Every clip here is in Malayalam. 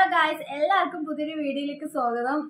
ഗായ്സ് എല്ലാവർക്കും പുതിയൊരു വീഡിയോയിലേക്ക് സ്വാഗതം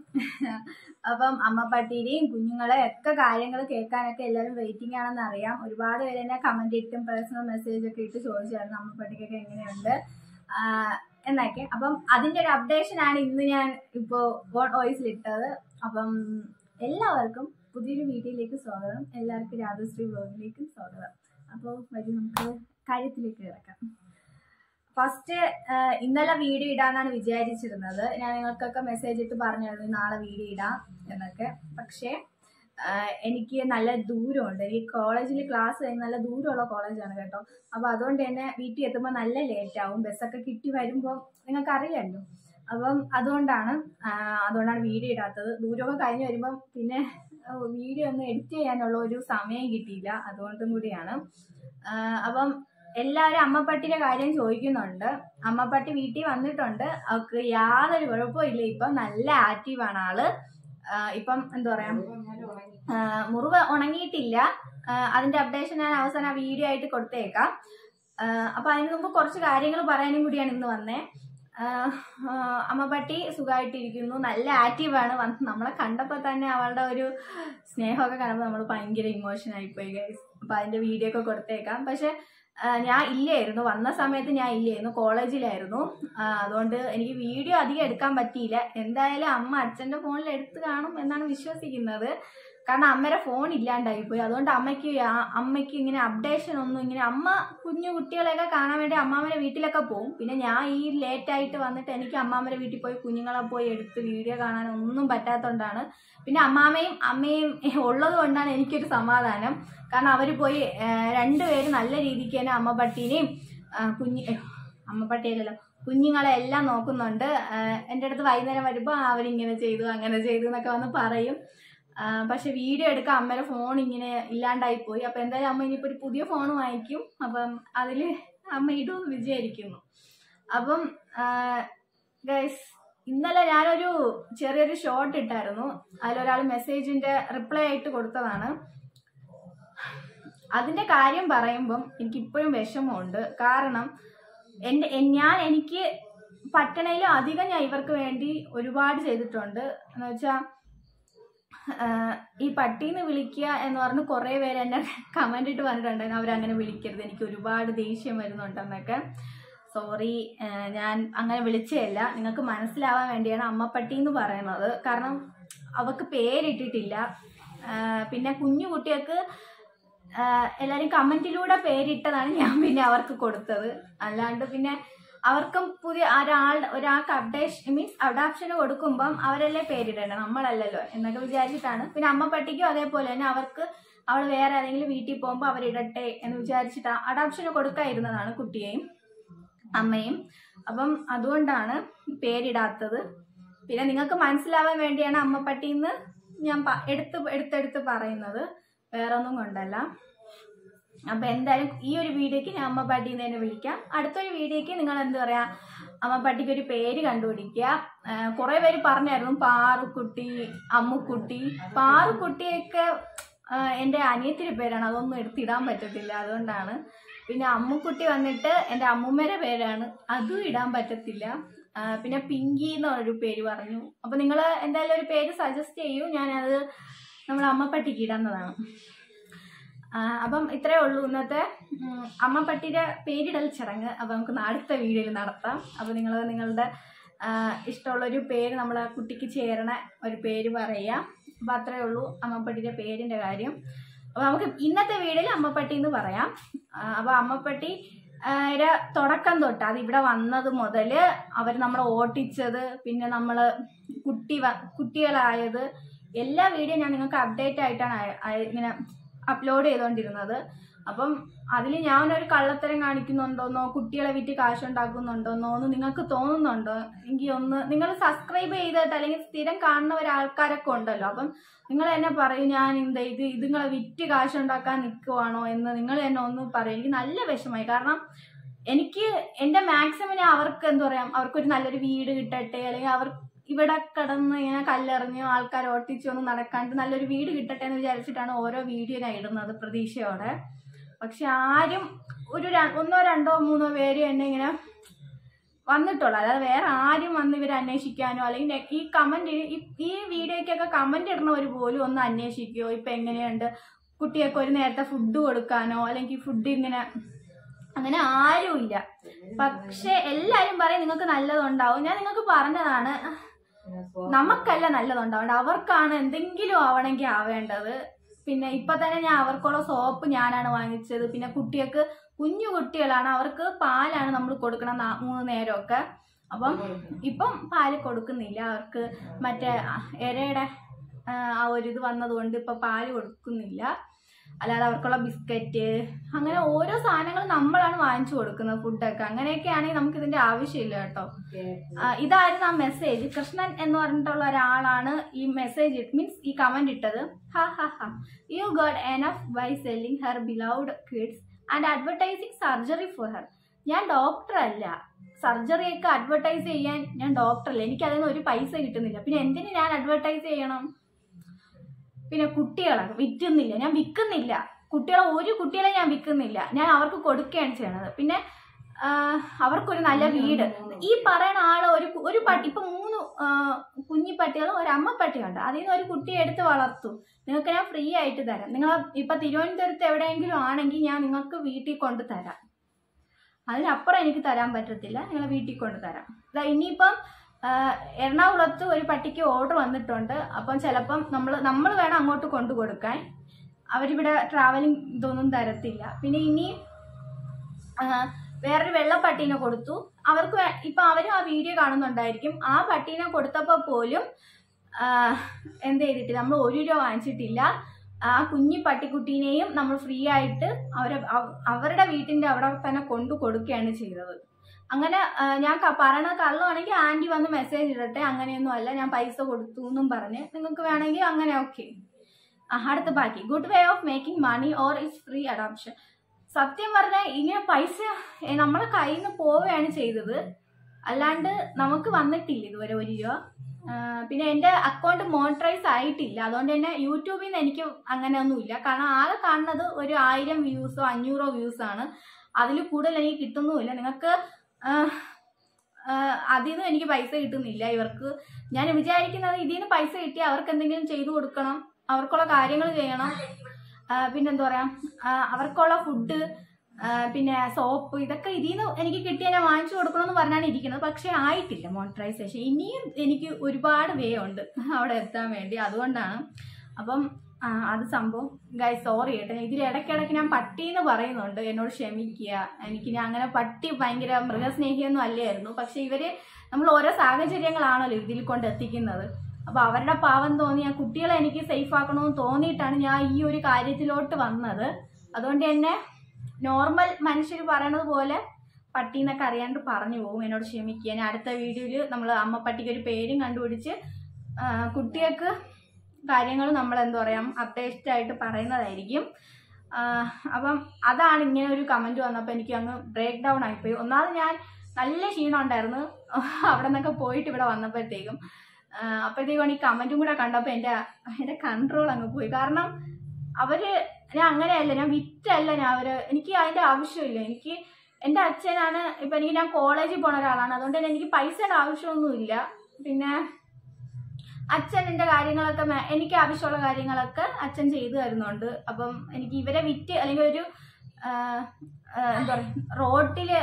അപ്പം അമ്മപ്പട്ടിയുടെയും കുഞ്ഞുങ്ങളെ ഒക്കെ കാര്യങ്ങൾ കേൾക്കാനൊക്കെ എല്ലാവരും വെയിറ്റിംഗ് ആണെന്ന് അറിയാം ഒരുപാട് പേര് എന്നെ കമന്റ് ഇട്ടും പേഴ്സണൽ മെസ്സേജ് ഒക്കെ ഇട്ട് ചോദിച്ചായിരുന്നു അമ്മപ്പട്ടിക്കൊക്കെ എങ്ങനെയുണ്ട് ആഹ് എന്നൊക്കെ അപ്പം അതിന്റെ ഒരു അപ്ഡേഷൻ ആണ് ഇന്ന് ഞാൻ ഇപ്പോൾ വോൺ വോയിസിൽ ഇട്ടത് അപ്പം എല്ലാവർക്കും പുതിയൊരു വീഡിയോയിലേക്ക് സ്വാഗതം എല്ലാവർക്കും രാധശ്രീ വ്ലോഗിലേക്കും സ്വാഗതം അപ്പോൾ വരും നമുക്ക് കാര്യത്തിലേക്ക് കിടക്കാം ഫസ്റ്റ് ഇന്നലെ വീഡിയോ ഇടാന്നാണ് വിചാരിച്ചിരുന്നത് ഞാൻ നിങ്ങൾക്കൊക്കെ മെസ്സേജ് ഇട്ട് പറഞ്ഞായിരുന്നു നാളെ വീഡിയോ ഇടാം എന്നൊക്കെ പക്ഷേ ആഹ് എനിക്ക് നല്ല ദൂരമുണ്ട് ഈ കോളേജിൽ ക്ലാസ് കഴിഞ്ഞ് നല്ല ദൂരമുള്ള കോളേജാണ് കേട്ടോ അപ്പോൾ അതുകൊണ്ട് തന്നെ വീട്ടിൽ എത്തുമ്പോൾ നല്ല ലേറ്റ് ആവും ബസ്സൊക്കെ കിട്ടി വരുമ്പോൾ നിങ്ങൾക്ക് അറിയാമല്ലോ അപ്പം അതുകൊണ്ടാണ് ആഹ് അതുകൊണ്ടാണ് വീഡിയോ ഇടാത്തത് ദൂരമൊക്കെ കഴിഞ്ഞ് വരുമ്പം പിന്നെ വീഡിയോ ഒന്നും എഡിറ്റ് ചെയ്യാനുള്ള ഒരു സമയം കിട്ടിയില്ല അതുകൊണ്ടും കൂടിയാണ് ആഹ് അപ്പം എല്ലാവരും അമ്മപ്പട്ടിയുടെ കാര്യം ചോദിക്കുന്നുണ്ട് അമ്മപ്പട്ടി വീട്ടിൽ വന്നിട്ടുണ്ട് അവൾക്ക് യാതൊരു കുഴപ്പമില്ല ഇപ്പം നല്ല ആക്റ്റീവാണ് ആള് ആഹ് ഇപ്പം എന്താ പറയാ ആഹ് മുറിവ് ഉണങ്ങിയിട്ടില്ല ആഹ് അതിന്റെ അപ്ഡേഷൻ ഞാൻ അവസാനം ആ വീഡിയോ ആയിട്ട് കൊടുത്തേക്കാം ആഹ് അപ്പൊ അതിന് മുമ്പ് കുറച്ച് കാര്യങ്ങൾ പറയാനും കൂടിയാണ് ഇന്ന് വന്നേ ആഹ് ആഹ് അമ്മപ്പട്ടി സുഖമായിട്ടിരിക്കുന്നു നല്ല ആക്റ്റീവാണ് വന്ന് നമ്മളെ കണ്ടപ്പോൾ തന്നെ അവളുടെ ഒരു സ്നേഹമൊക്കെ കാണുമ്പോൾ നമ്മൾ ഭയങ്കര ഇമോഷൻ ആയിപ്പോയി ഗൈസ് അപ്പൊ അതിന്റെ വീഡിയോ ഒക്കെ കൊടുത്തേക്കാം പക്ഷെ ആഹ് ഞാൻ ഇല്ലായിരുന്നു വന്ന സമയത്ത് ഞാൻ ഇല്ലായിരുന്നു കോളേജിലായിരുന്നു ആഹ് അതുകൊണ്ട് എനിക്ക് വീഡിയോ അധികം എടുക്കാൻ പറ്റിയില്ല എന്തായാലും അമ്മ അച്ഛന്റെ ഫോണിൽ എടുത്ത് കാണും എന്നാണ് വിശ്വസിക്കുന്നത് കാരണം അമ്മയുടെ ഫോൺ ഇല്ലാണ്ടായി പോയി അതുകൊണ്ട് അമ്മയ്ക്ക് ആ- അമ്മയ്ക്ക് ഇങ്ങനെ അപ്ഡേഷൻ ഒന്നും ഇങ്ങനെ അമ്മ കുഞ്ഞു കുട്ടികളെയൊക്കെ കാണാൻ വേണ്ടി അമ്മാമ്മയുടെ വീട്ടിലൊക്കെ പോകും പിന്നെ ഞാൻ ഈ ലേറ്റ് ആയിട്ട് വന്നിട്ട് എനിക്ക് അമ്മാമ്മയുടെ വീട്ടിൽ പോയി കുഞ്ഞുങ്ങളെ പോയി എടുത്ത് വീഡിയോ കാണാൻ ഒന്നും പറ്റാത്തതുകൊണ്ടാണ് പിന്നെ അമ്മാമ്മയും അമ്മയും ഉള്ളത് കൊണ്ടാണ് എനിക്കൊരു സമാധാനം കാരണം അവർ പോയി ഏഹ്, രണ്ടുപേരും നല്ല രീതിക്ക് തന്നെ അമ്മ പട്ടീനെയും കുഞ്ഞ് ഏഹ്, അമ്മ പട്ടിയല്ലല്ലോ കുഞ്ഞുങ്ങളെ എല്ലാം നോക്കുന്നുണ്ട് ഏഹ്, എൻ്റെ അടുത്ത് വൈകുന്നേരം വരുമ്പോൾ അവരിങ്ങനെ ചെയ്തു അങ്ങനെ ചെയ്തു എന്നൊക്കെ വന്ന് പറയും ആഹ്, പക്ഷെ വീഡിയോ എടുക്കാൻ അമ്മയുടെ ഫോൺ ഇങ്ങനെ ഇല്ലാണ്ടായി പോയി അപ്പം എന്തായാലും അമ്മ ഇനിയിപ്പോൾ ഒരു പുതിയ ഫോൺ വാങ്ങിക്കും അപ്പം അതിൽ അമ്മ ഇടുമെന്ന് വിചാരിക്കുന്നു അപ്പം ഗൈസ് ഇന്നലെ ഞാനൊരു ചെറിയൊരു ഷോർട്ട് ഇട്ടായിരുന്നു അതിലൊരാൾ മെസ്സേജിന്റെ റിപ്ലൈ ആയിട്ട് കൊടുത്തതാണ് അതിന്റെ കാര്യം പറയുമ്പം എനിക്ക് ഇപ്പോഴും വിഷമമുണ്ട് കാരണം എൻ്റെ എൻ- ഞാൻ എനിക്ക് പട്ടണയിലും അധികം ഞാൻ ഇവർക്ക് വേണ്ടി ഒരുപാട് ചെയ്തിട്ടുണ്ട് എന്ന് വെച്ചാൽ ഈ പട്ടീന്ന് വിളിക്കുക എന്ന് പറഞ്ഞ് കുറേ പേര് എന്നെ കമൻ്റ് ഇട്ട് പറഞ്ഞിട്ടുണ്ടായിരുന്നു അവരങ്ങനെ വിളിക്കരുത് എനിക്ക് ഒരുപാട് ദേഷ്യം വരുന്നുണ്ടെന്നൊക്കെ സോറി ഞാൻ അങ്ങനെ വിളിച്ചതല്ല നിങ്ങൾക്ക് മനസ്സിലാവാൻ വേണ്ടിയാണ് അമ്മപ്പട്ടി എന്ന് പറയുന്നത് കാരണം അവക്ക് പേരിട്ടിട്ടില്ല ആ, പിന്നെ കുഞ്ഞു കുട്ടികൾക്ക് ആ, എല്ലാവരും കമൻറ്റിലൂടെ പേരിട്ടതാണ് ഞാൻ പിന്നെ അവർക്ക് കൊടുത്തത് അല്ലാണ്ട് പിന്നെ അവർക്കും പുതിയ ഒരാൾ ഒരാൾക്ക് അപ്ഡേഷൻ മീൻസ് അഡാപ്ഷന് കൊടുക്കുമ്പം അവരല്ലേ പേരിടണം നമ്മളല്ലല്ലോ എന്നൊക്കെ വിചാരിച്ചിട്ടാണ് പിന്നെ അമ്മ പട്ടിക്കും അതേപോലെ തന്നെ അവർക്ക് അവൾ വേറെ ഏതെങ്കിലും വീട്ടിൽ പോകുമ്പോൾ അവരിടട്ടെ എന്ന് വിചാരിച്ചിട്ട് അഡാപ്ഷന് കൊടുക്കാതിരുന്നതാണ് കുട്ടിയെയും അമ്മയും അപ്പം അതുകൊണ്ടാണ് പേരിടാത്തത് പിന്നെ നിങ്ങൾക്ക് മനസ്സിലാവാൻ വേണ്ടിയാണ് അമ്മ പട്ടിന്ന് ഞാൻ പ- എടുത്ത് എടുത്തെടുത്ത് പറയുന്നത് വേറെ ഒന്നും കൊണ്ടല്ല അപ്പൊ എന്തായാലും ഈ ഒരു വീഡിയോക്ക് ഞാൻ അമ്മ പട്ടിന്ന് തന്നെ വിളിക്കാം അടുത്തൊരു വീഡിയോക്ക് നിങ്ങൾ എന്താ പറയാ അമ്മ പട്ടിക്ക് ഒരു പേര് കണ്ടുപിടിക്കുക ആഹ് കുറെ പേര് പറഞ്ഞായിരുന്നു പാറുക്കുട്ടി അമ്മുക്കുട്ടി പാറുക്കുട്ടിയൊക്കെ ആഹ് എൻ്റെ അനിയത്തിൻ്റെ പേരാണ് അതൊന്നും എടുത്തിടാൻ പറ്റത്തില്ല അതുകൊണ്ടാണ് പിന്നെ അമ്മുക്കുട്ടി വന്നിട്ട് എൻ്റെ അമ്മൂമ്മയുടെ പേരാണ് അതും ഇടാൻ പറ്റത്തില്ല ആഹ് പിന്നെ പിങ്കി എന്നൊരു പേര് പറഞ്ഞു അപ്പൊ നിങ്ങൾ എന്തായാലും ഒരു പേര് സജസ്റ്റ് ചെയ്യൂ ഞാനത് നമ്മൾ അമ്മപ്പട്ടിക്ക് ഇടുന്നതാണ് ആ, അപ്പം ഇത്രയേ ഉള്ളൂ ഇന്നത്തെ ഉം, അമ്മപ്പട്ടിയുടെ പേരിടൽ ചടങ്ങ് അപ്പം നമുക്ക് അടുത്ത വീഡിയോയിൽ നടത്താം അപ്പം നിങ്ങൾ നിങ്ങളുടെ ആ, ഇഷ്ടമുള്ളൊരു പേര് നമ്മളെ കുട്ടിക്ക് ചേരണ ഒരു പേര് പറയാം അപ്പം അത്രയേ ഉള്ളൂ അമ്മപ്പട്ടിയുടെ പേരിൻ്റെ കാര്യം അപ്പോൾ നമുക്ക് ഇന്നത്തെ വീഡിയോയിൽ അമ്മപ്പട്ടി എന്ന് പറയാം ആ, അപ്പോൾ അമ്മപ്പട്ടി ആ, യുടെ തുടക്കം തൊട്ട് അത് ഇവിടെ വന്നത് മുതൽ അവർ നമ്മളെ ഓട്ടിച്ചത് പിന്നെ നമ്മൾ കുട്ടി വ- കുട്ടികളായത് എല്ലാ വീഡിയോ ഞാൻ നിങ്ങൾക്ക് അപ്ഡേറ്റ് ആയിട്ടാണ് അയ- അയ- ഇങ്ങനെ അപ്ലോഡ് ചെയ്തുകൊണ്ടിരുന്നത് അപ്പം അതിൽ ഞാനൊരു കള്ളത്തരം കാണിക്കുന്നുണ്ടോന്നോ കുട്ടികളെ വിറ്റ് കാശുണ്ടാക്കുന്നുണ്ടോന്നോ എന്ന് നിങ്ങൾക്ക് തോന്നുന്നുണ്ടോ എങ്കിൽ ഒന്ന് നിങ്ങൾ സബ്സ്ക്രൈബ് ചെയ്തിട്ട് അല്ലെങ്കിൽ സ്ഥിരം കാണുന്ന ഒരാൾക്കാരൊക്കെ ഉണ്ടല്ലോ അപ്പം നിങ്ങൾ തന്നെ പറയും ഞാൻ എന്താ ഇത് ഇതുങ്ങളെ വിറ്റ് കാശുണ്ടാക്കാൻ നിൽക്കുവാണോ എന്ന് നിങ്ങൾ തന്നെ ഒന്ന് പറയും എനിക്ക് നല്ല വിഷമമായി കാരണം എനിക്ക് എൻ്റെ മാക്സിമം ഞാൻ അവർക്ക് എന്താ പറയാ അവർക്കൊരു നല്ലൊരു വീട് കിട്ടട്ടെ അല്ലെങ്കിൽ അവർ ഇവിടെ കിടന്ന് ഇങ്ങനെ കല്ലെറിഞ്ഞ് ആൾക്കാർ ഓട്ടിച്ചൊന്നും നടക്കാണ്ട് നല്ലൊരു വീട് കിട്ടട്ടെ എന്ന് വിചാരിച്ചിട്ടാണ് ഓരോ വീഡിയോ ഞാൻ ഇടുന്നത് പ്രതീക്ഷയോടെ പക്ഷെ ആരും ഒരു ര- ഒന്നോ രണ്ടോ മൂന്നോ പേര് എന്നെ ഇങ്ങനെ വന്നിട്ടുള്ളൂ അല്ലാതെ വേറെ ആരും വന്ന് ഇവർ അന്വേഷിക്കാനോ അല്ലെങ്കിൽ നെ- ഈ കമന്റ് ഈ വീഡിയോയ്ക്കൊക്കെ കമന്റ് ഇടുന്നവർ പോലും ഒന്ന് അന്വേഷിക്കുകയോ ഇപ്പൊ എങ്ങനെയുണ്ട് കുട്ടിയൊക്കെ ഒരു നേരത്തെ ഫുഡ് കൊടുക്കാനോ അല്ലെങ്കിൽ ഫുഡ് ഇങ്ങനെ അങ്ങനെ ആരുമില്ല പക്ഷെ എല്ലാരും പറയും നിങ്ങൾക്ക് നല്ലതുണ്ടാവും ഞാൻ നിങ്ങൾക്ക് പറഞ്ഞതാണ് നമുക്കല്ല നല്ലതുണ്ടാവേണ്ടത് അവർക്കാണ് എന്തെങ്കിലും ആവണമെങ്കിൽ ആവേണ്ടത് പിന്നെ ഇപ്പൊ തന്നെ ഞാൻ അവർക്കുള്ള സോപ്പ് ഞാനാണ് വാങ്ങിച്ചത് പിന്നെ കുട്ടികൾക്ക് കുഞ്ഞു കുട്ടികളാണ് അവർക്ക് പാലാണ് നമ്മൾ കൊടുക്കണം നാ- മൂന്ന് നേരമൊക്കെ അപ്പം ഇപ്പം പാല് കൊടുക്കുന്നില്ല അവർക്ക് മറ്റേ എരയുടെ ആ, ആ ഒരു ഇത് വന്നതുകൊണ്ട് ഇപ്പൊ പാല് കൊടുക്കുന്നില്ല അല്ലാതെ അവർക്കുള്ള ബിസ്ക്കറ്റ് അങ്ങനെ ഓരോ സാധനങ്ങൾ നമ്മളാണ് വാങ്ങിച്ചു കൊടുക്കുന്നത് ഫുഡൊക്കെ അങ്ങനെയൊക്കെ ആണെങ്കിൽ നമുക്ക് ഇതിന്റെ ആവശ്യമില്ല കേട്ടോ ആ, ഇതായിരുന്നു ആ മെസ്സേജ് കൃഷ്ണൻ എന്ന് പറഞ്ഞിട്ടുള്ള ഒരാളാണ് ഈ മെസ്സേജ് മീൻസ് ഈ കമന്റ് ഇട്ടത് ha ha ha you got enough by selling her beloved kids and advertising surgery for her ഞാൻ ഡോക്ടർ അല്ല സർജറിയൊക്കെ അഡ്വർടൈസ് ചെയ്യാൻ ഞാൻ ഡോക്ടറല്ല എനിക്ക് അതിൽ നിന്ന് ഒരു പൈസ കിട്ടുന്നില്ല പിന്നെ എന്തിന് ഞാൻ അഡ്വർടൈസ് ചെയ്യണം പിന്നെ കുട്ടികളെ വിൽക്കുന്നില്ല ഞാൻ വിൽക്കുന്നില്ല കുട്ടികളെ ഒരു കുട്ടികളെ ഞാൻ വിൽക്കുന്നില്ല ഞാൻ അവർക്ക് കൊടുക്കുകയാണ് ചെയ്യണത് പിന്നെ ആ, അവർക്കൊരു നല്ല വീട് ഈ പറയുന്ന ആള് ഒരു കു- ഒരു പട്ടി ഇപ്പൊ മൂന്ന് ആ, കുഞ്ഞി പട്ടികളും ഒരു അമ്മ പട്ടിയുണ്ട് അതിൽ നിന്ന് ഒരു കുട്ടിയെ എടുത്ത് വളർത്തും നിങ്ങൾക്ക് ഞാൻ ഫ്രീ ആയിട്ട് തരാം നിങ്ങൾ ഇപ്പൊ തിരുവനന്തപുരത്ത് എവിടെയെങ്കിലും ആണെങ്കിൽ ഞാൻ നിങ്ങൾക്ക് വീട്ടിൽ കൊണ്ട് തരാം അതിനപ്പുറം എനിക്ക് തരാൻ പറ്റത്തില്ല നിങ്ങൾ വീട്ടിൽ കൊണ്ട് തരാം ദാ ഇനിയിപ്പം ആ, എറണാകുളത്ത് ഒരു പട്ടിക്ക് ഓർഡർ വന്നിട്ടുണ്ട് അപ്പം ചിലപ്പം നമ്മൾ നമ്മൾ വേണം അങ്ങോട്ട് കൊണ്ടു കൊടുക്കാൻ അവരിവിടെ ട്രാവലിംഗ് ഇതൊന്നും തരത്തില്ല പിന്നെ ഇനി ആ, വേറൊരു വെള്ള പട്ടീനെ കൊടുത്തു അവർക്ക് വേ- ഇപ്പൊ അവരും ആ വീഡിയോ കാണുന്നുണ്ടായിരിക്കും ആ പട്ടീനെ കൊടുത്തപ്പോൾ പോലും ആ, എന്ത് ചെയ്തിട്ടില്ല നമ്മൾ ഒരു രൂപ വാങ്ങിച്ചിട്ടില്ല ആ കുഞ്ഞി പട്ടിക്കുട്ടീനെയും നമ്മൾ ഫ്രീ ആയിട്ട് അവരെ അവ- അവരുടെ വീട്ടിന്റെ അവിടെ തന്നെ കൊണ്ടു കൊടുക്കുകയാണ് ചെയ്തത് അങ്ങനെ ആ, ഞാൻ ക- പറയണ കള്ളമാണെങ്കിൽ ആന്റി വന്ന് മെസ്സേജ് ഇടട്ടെ അങ്ങനെയൊന്നും അല്ല ഞാൻ പൈസ കൊടുത്തു എന്നും പറഞ്ഞ് നിങ്ങൾക്ക് വേണമെങ്കിൽ അങ്ങനെ ഓക്കെ അടുത്ത ബാക്കി good way of making money or it's free adoption സത്യം പറഞ്ഞാൽ ഇങ്ങനെ പൈസ ഏ, നമ്മളെ കയ്യിൽ നിന്ന് പോവുകയാണ് ചെയ്തത് അല്ലാണ്ട് നമുക്ക് വന്നിട്ടില്ല ഇതുവരെ ഒരു രൂപ ആ, പിന്നെ എൻ്റെ അക്കൗണ്ട് മോണിറ്ററൈസ് ആയിട്ടില്ല അതുകൊണ്ട് തന്നെ യൂട്യൂബിൽ നിന്ന് എനിക്ക് അങ്ങനെ ഒന്നുമില്ല കാരണം ആകെ കാണുന്നത് ഒരു ആയിരം വ്യൂസോ അഞ്ഞൂറോ വ്യൂസ് ആണ് അതിൽ കൂടുതൽ എനിക്ക് കിട്ടുന്നുമില്ല നിങ്ങൾക്ക് ആ, ആ, അതിൽ നിന്ന് എനിക്ക് പൈസ കിട്ടുന്നില്ല ഇവർക്ക് ഞാൻ വിചാരിക്കുന്നത് ഇതിൽ നിന്ന് പൈസ കിട്ടി അവർക്ക് എന്തെങ്കിലും ചെയ്തു കൊടുക്കണം അവർക്കുള്ള കാര്യങ്ങൾ ചെയ്യണം ആ, പിന്നെന്താ പറയാ ആ, അവർക്കുള്ള ഫുഡ് പിന്നെ സോപ്പ് ഇതൊക്കെ ഇതിൽ നിന്ന് എനിക്ക് കിട്ടിയാൽ ഞാൻ വാങ്ങിച്ചു കൊടുക്കണമെന്ന് പറഞ്ഞാണ് ഇരിക്കുന്നത് പക്ഷേ ആയിട്ടില്ല മോണിറ്ററൈസേഷൻ ഇനിയും എനിക്ക് ഒരുപാട് വേ ഉണ്ട് അവിടെ എത്താൻ വേണ്ടി അതുകൊണ്ടാണ് അപ്പം ആ, അത് സംഭവം ഗൈ സോറി കേട്ടോ ഇതിൽ ഇടയ്ക്കിടയ്ക്ക് ഞാൻ പട്ടി എന്ന് പറയുന്നുണ്ട് എന്നോട് ക്ഷമിക്കുക എനിക്ക് ഞാൻ അങ്ങനെ പട്ടി ഭയങ്കര മൃഗസ്നേഹിയൊന്നും അല്ലായിരുന്നു പക്ഷെ ഇവര് നമ്മൾ ഓരോ സാഹചര്യങ്ങളാണല്ലോ ഇതിൽ കൊണ്ട് എത്തിക്കുന്നത് അപ്പൊ അവരുടെ പാവം തോന്നി ആ കുട്ടികളെ എനിക്ക് സേഫ് ആക്കണമെന്ന് തോന്നിയിട്ടാണ് ഞാൻ ഈ ഒരു കാര്യത്തിലോട്ട് വന്നത് അതുകൊണ്ട് തന്നെ നോർമൽ മനുഷ്യർ പറയണത് പോലെ പട്ടീന്നൊക്കെ അറിയാണ്ട് പറഞ്ഞു പോകും എന്നോട് ക്ഷമിക്കുക ഞാൻ അടുത്ത വീഡിയോയിൽ നമ്മൾ അമ്മ പട്ടിക്ക് ഒരു പേരും കണ്ടുപിടിച്ച് ആ, കുട്ടികൾക്ക് കാര്യങ്ങൾ നമ്മൾ എന്താ പറയാ അപ്ഡേറ്റ് ആയിട്ട് പറയുന്നതായിരിക്കും ആ, അപ്പം അതാണ് ഇങ്ങനെ ഒരു കമന്റ് വന്നപ്പോൾ എനിക്ക് അങ്ങ് ബ്രേക്ക് ഡൗൺ ആയിപ്പോയി ഒന്നാമത് ഞാൻ നല്ല ക്ഷീണം ഉണ്ടായിരുന്നു അവിടെ നിന്നൊക്കെ പോയിട്ട് ഇവിടെ വന്നപ്പോഴത്തേക്കും ആ, അപ്പോഴത്തേക്കും ഈ കമന്റും കൂടെ കണ്ടപ്പോൾ എൻ്റെ എൻ്റെ കൺട്രോൾ അങ്ങ് പോയി കാരണം അവര് ഞാൻ അങ്ങനെയല്ല ഞാൻ വിറ്റല്ല ഞാൻ അവര് എനിക്ക് അതിന്റെ ആവശ്യമില്ല എനിക്ക് എൻ്റെ അച്ഛനാണ് ഇപ്പൊ എനിക്ക് ഞാൻ കോളേജിൽ പോണ ഒരാളാണ് അതുകൊണ്ട് തന്നെ എനിക്ക് പൈസയുടെ ആവശ്യമൊന്നുമില്ല പിന്നെ അച്ഛൻ എൻ്റെ കാര്യങ്ങളൊക്കെ മേ- എനിക്ക് ആവശ്യമുള്ള കാര്യങ്ങളൊക്കെ അച്ഛൻ ചെയ്തു തരുന്നുണ്ട് അപ്പം എനിക്ക് ഇവരെ വിറ്റ് അല്ലെങ്കിൽ ഒരു ആ, ആ, എന്താ പറയുക റോട്ടില്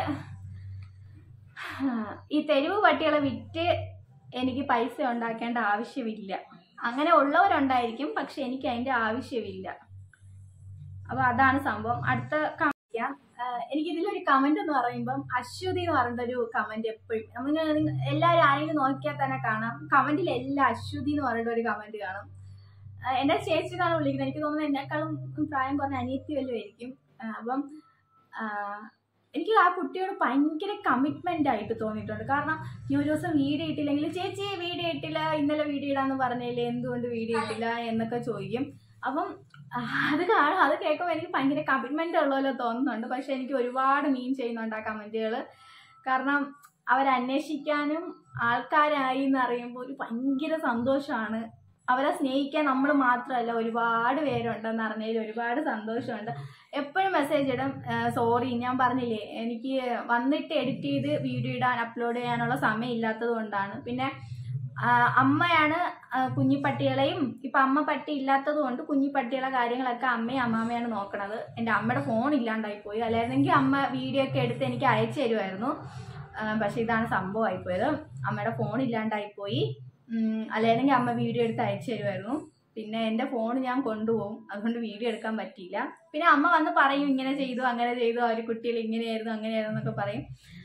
ഈ തെരുവ് പട്ടികളെ വിറ്റ് എനിക്ക് പൈസ ഉണ്ടാക്കേണ്ട ആവശ്യമില്ല അങ്ങനെ ഉള്ളവരുണ്ടായിരിക്കും പക്ഷെ എനിക്ക് അതിന്റെ ആവശ്യമില്ല അപ്പൊ അതാണ് സംഭവം അടുത്ത കമന്റ് എനിക്ക് ഇതിലൊരു കമന്റ് എന്ന് പറയുമ്പം അശ്വതി എന്ന് പറഞ്ഞ ഒരു കമന്റ് എപ്പോഴും നമ്മൾ എല്ലാവരും ആരെങ്കിലും നോക്കിയാൽ തന്നെ കാണാം കമന്റിൽ എല്ലാം അശ്വതി എന്ന് പറഞ്ഞിട്ട് ഒരു കമന്റ് കാണും ആ, എന്നെ ചേച്ചി എന്നാണ് വിളിക്കുന്നത് എനിക്ക് തോന്നുന്നത് എന്നെക്കാളും പ്രായം കുറഞ്ഞ അനിയത്തി വല്ലതും ആയിരിക്കും ആ, അപ്പം ആ, എനിക്ക് ആ കുട്ടിയോട് ഭയങ്കര കമ്മിറ്റ്മെന്റ് ആയിട്ട് തോന്നിയിട്ടുണ്ട് കാരണം നീ ഒരു ദിവസം വീഡിയോ ഇട്ടില്ലെങ്കിൽ ചേച്ചി വീഡിയോ ഇട്ടില്ല ഇന്നലെ വീഡിയോ ഇടാന്ന് പറഞ്ഞില്ലേ എന്തുകൊണ്ട് വീഡിയോ ഇട്ടില്ല എന്നൊക്കെ ചോദിക്കും അപ്പം ആ, അത് കാണും അത് കേൾക്കുമ്പോൾ എനിക്ക് ഭയങ്കര കമ്മിറ്റ്മെന്റ് ഉള്ള പോലെ തോന്നുന്നുണ്ട് പക്ഷെ എനിക്ക് ഒരുപാട് മീൻ ചെയ്യുന്നുണ്ട് ആ കമന്റുകൾ കാരണം അവരന്വേഷിക്കാനും ആൾക്കാരായി എന്ന് അറിയുമ്പോൾ ഒരു ഭയങ്കര സന്തോഷമാണ് അവരെ സ്നേഹിക്കാൻ നമ്മൾ മാത്രമല്ല ഒരുപാട് പേരുണ്ടെന്ന് അറിഞ്ഞതിൽ ഒരുപാട് സന്തോഷമുണ്ട് എപ്പോഴും മെസ്സേജ് ഇടും സോറി ഞാൻ പറഞ്ഞില്ലേ എനിക്ക് വന്നിട്ട് എഡിറ്റ് ചെയ്ത് വീഡിയോ ഇടാൻ അപ്ലോഡ് ചെയ്യാനുള്ള സമയം ഇല്ലാത്തത് കൊണ്ടാണ് പിന്നെ ആ, അമ്മയാണ് ആ, കുഞ്ഞിപ്പട്ടികളെയും ഇപ്പം അമ്മ പട്ടി ഇല്ലാത്തത് കൊണ്ട് കുഞ്ഞിപ്പട്ടികളെ കാര്യങ്ങളൊക്കെ അമ്മയും അമ്മാമ്മയാണ് നോക്കണത് എൻ്റെ അമ്മയുടെ ഫോൺ ഇല്ലാണ്ടായി പോയി അല്ലായിരുന്നെങ്കിൽ അമ്മ വീഡിയോ ഒക്കെ എടുത്ത് എനിക്ക് അയച്ചു തരുമായിരുന്നു ആ, പക്ഷേ ഇതാണ് സംഭവമായി പോയത് അമ്മയുടെ ഫോൺ ഇല്ലാണ്ടായി പോയി ഉം, അല്ലായിരുന്നെങ്കിൽ അമ്മ വീഡിയോ എടുത്ത് അയച്ചു തരുമായിരുന്നു പിന്നെ എൻ്റെ ഫോൺ ഞാൻ കൊണ്ടുപോകും അതുകൊണ്ട് വീഡിയോ എടുക്കാൻ പറ്റിയില്ല പിന്നെ അമ്മ വന്ന് പറയും ഇങ്ങനെ ചെയ്തു അങ്ങനെ ചെയ്തു അവർ കുട്ടികൾ ഇങ്ങനെയായിരുന്നു അങ്ങനെയായിരുന്നു എന്നൊക്കെ പറയും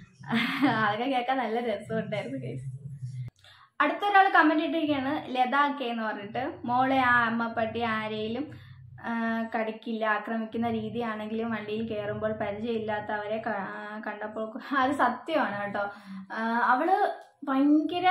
അതൊക്കെ കേൾക്കാൻ നല്ല രസമുണ്ടായിരുന്നു കേസ് അടുത്തൊരാൾ കമൻറ്റ് ഇട്ടിരിക്കുകയാണ് ലത കെ എന്ന് പറഞ്ഞിട്ട് മോളെ ആ അമ്മപ്പട്ടി ആരെയും ആ, കടിക്കില്ല ആക്രമിക്കുന്ന രീതിയാണെങ്കിലും വണ്ടിയിൽ കയറുമ്പോൾ പരിചയമില്ലാത്തവരെ ക- കണ്ടപ്പോൾ അത് സത്യമാണ് കേട്ടോ ആ, അവള് ഭയങ്കര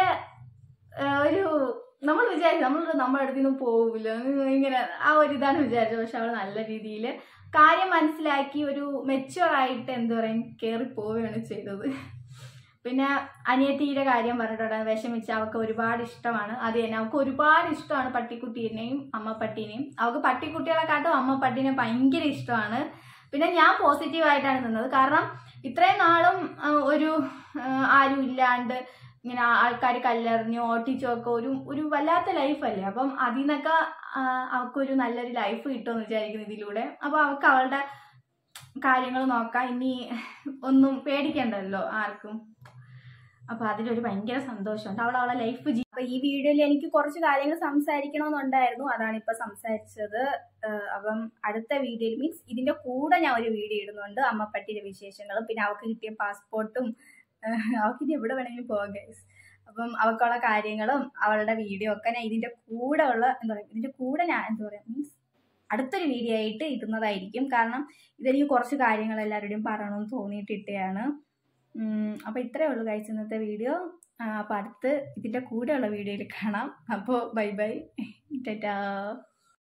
ആ, ഒരു നമ്മൾ വിചാരിച്ചു നമ്മൾ നമ്മുടെ അടുത്ത് നിന്ന് പോവില്ല ഇങ്ങനെ ആ ഒരു ഇതാണ് വിചാരിച്ചത് പക്ഷെ അവൾ നല്ല രീതിയിൽ കാര്യം മനസ്സിലാക്കി ഒരു മെച്ചുവർ ആയിട്ട് എന്താ പറയും കയറി പോവുകയാണ് ചെയ്തത് പിന്നെ അനിയത്തിയുടെ കാര്യം പറഞ്ഞിട്ടുണ്ട് വിഷമിച്ച് അവൾക്ക് ഒരുപാട് ഇഷ്ടമാണ് അത് തന്നെ അവൾക്ക് ഒരുപാട് ഇഷ്ടമാണ് പട്ടിക്കുട്ടീനെയും അമ്മപ്പട്ടീനെയും അവൾക്ക് പട്ടിക്കുട്ടികളെക്കാട്ടും അമ്മപ്പട്ടീനെ ഭയങ്കര ഇഷ്ടമാണ് പിന്നെ ഞാൻ പോസിറ്റീവായിട്ടാണ് നിന്നത് കാരണം ഇത്രയും നാളും ആ, ഒരു ആ, ആരും ഇല്ലാണ്ട് ഇങ്ങനെ ആൾക്കാർ കല്ലെറിഞ്ഞു ഓട്ടിച്ചു ഒക്കെ ഒരു ഒരു വല്ലാത്ത ലൈഫല്ലേ അപ്പം അതിൽ നിന്നൊക്കെ ആ, അവൾക്കൊരു നല്ലൊരു ലൈഫ് കിട്ടുമെന്ന് വിചാരിക്കുന്നു ഇതിലൂടെ അപ്പോൾ അവൾക്ക് അവളുടെ കാര്യങ്ങൾ നോക്കാം ഇനി ഒന്നും പേടിക്കണ്ടല്ലോ ആർക്കും അപ്പൊ അതിലൊരു ഭയങ്കര സന്തോഷമുണ്ട് അവൾ അവളെ ലൈഫ് ജീ അപ്പൊ ഈ വീഡിയോയിൽ എനിക്ക് കുറച്ച് കാര്യങ്ങൾ സംസാരിക്കണമെന്നുണ്ടായിരുന്നു അതാണ് ഇപ്പൊ സംസാരിച്ചത് ഏഹ് അപ്പം അടുത്ത വീഡിയോയിൽ മീൻസ് ഇതിന്റെ കൂടെ ഞാൻ ഒരു വീഡിയോ ഇടുന്നുണ്ട് അമ്മപ്പട്ടിയുടെ വിശേഷങ്ങളും പിന്നെ അവൾക്ക് കിട്ടിയ പാസ്പോർട്ടും അവൾക്ക് ഇനി എവിടെ വേണമെങ്കിലും പോകാം ഗൈസ് അപ്പം അവൾക്കുള്ള കാര്യങ്ങളും അവളുടെ വീഡിയോ ഒക്കെ ഞാൻ ഇതിന്റെ കൂടെ ഉള്ള എന്താ പറയുക ഇതിന്റെ കൂടെ ഞാൻ എന്താ പറയുക മീൻസ് അടുത്തൊരു വീഡിയോ ആയിട്ട് ഇടുന്നതായിരിക്കും കാരണം ഇതെനിക്ക് കുറച്ച് കാര്യങ്ങൾ എല്ലാവരുടെയും പറയണമെന്ന് തോന്നിയിട്ട് ഇട്ടയാണ് അപ്പോൾ ഇത്രയേ ഉള്ളൂ കഴിച്ച് ഇന്നത്തെ വീഡിയോ അപ്പോൾ അടുത്ത് ഇതിൻ്റെ കൂടെയുള്ള വീഡിയോയിൽ കാണാം അപ്പോൾ ബൈ ബൈ ടാറ്റാ